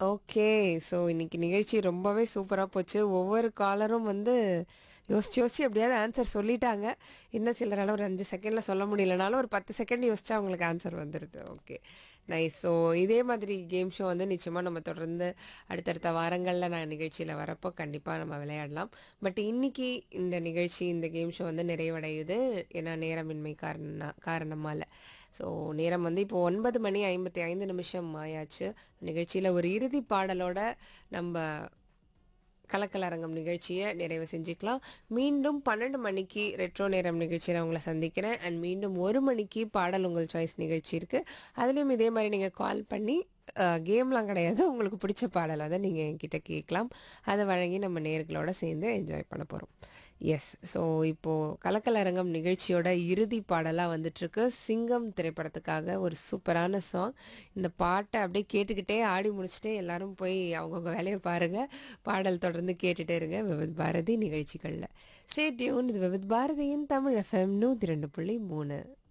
Okay. So இன்னைக்கு நிகழ்ச்சி ரொம்பவே சூப்பரா போச்சு. ஒவ்வொரு காலரும் வந்து யோசிச்சு, யோசிச்சு எப்படியாவது ஆன்சர் சொல்லிட்டாங்க. இன்னும் சிலரால ஒரு 5 செகண்ட்ல சொல்ல முடியலனாலும், ஒரு 10 செகண்ட் யோசிச்சா அவங்களுக்கு ஆன்சர் வந்துருது. ஓகே. நைஸ். ஸோ இதே மாதிரி கேம் ஷோ வந்து நிச்சயமா நம்ம தொடர்ந்து அடுத்தடுத்த வாரங்கள்ல நான் நிகழ்ச்சியில வரப்போ கண்டிப்பா நம்ம விளையாடலாம். பட் இன்னைக்கு இந்த நிகழ்ச்சி, இந்த கேம் ஷோ வந்து நிறைவடையுது. ஏன்னா நேரமின்மை காரண காரணமால. ஸோ நேரம் வந்து இப்போ 9 மணி 55 நிமிஷம் ஆயாச்சு. நிகழ்ச்சியில ஒரு இறுதி பாடலோட நம்ப கலக்கலரங்கம் நிகழ்ச்சிய நிறைவு செஞ்சுக்கலாம். மீண்டும் 12 மணிக்கு ரெட்ரோ நேரம் நிகழ்ச்சியில உங்கள சந்திக்கிறேன். அண்ட் மீண்டும் 1 மணிக்கு பாடல் உங்கள் சாய்ஸ் நிகழ்ச்சி இருக்கு. அதுலயும் இதே மாரி நீங்க கால் பண்ணி அ கேம்லாம் கிடையாது. உங்களுக்கு பிடிச்ச பாடல் அத நீங்க என்கிட்ட கேட்கலாம். அத வழங்கி நம்ம நேயர்களோட சேர்ந்து என்ஜாய் பண்ண போறோம். எஸ். ஸோ இப்போ கலக்கலரங்கம் நிகழ்ச்சியோட இறுதி பாடலா வந்துட்டுருக்கு. சிங்கம் திரைப்படத்துக்காக ஒரு சூப்பரான சாங். இந்த பாட்ட அப்படியே கேட்டுக்கிட்டே ஆடி முடிச்சுட்டு எல்லாரும் போய் அவங்கவங்க வேலைய பாருங்க. பாடல் தொடர்ந்து கேட்டுட்டே இருங்க. விவித் பாரதி நிகழ்ச்சிகள்ல. ஸ்டே டியூன்ட் இது விவித் பாரதியின் தமிழ் எஃப்எம் 102.3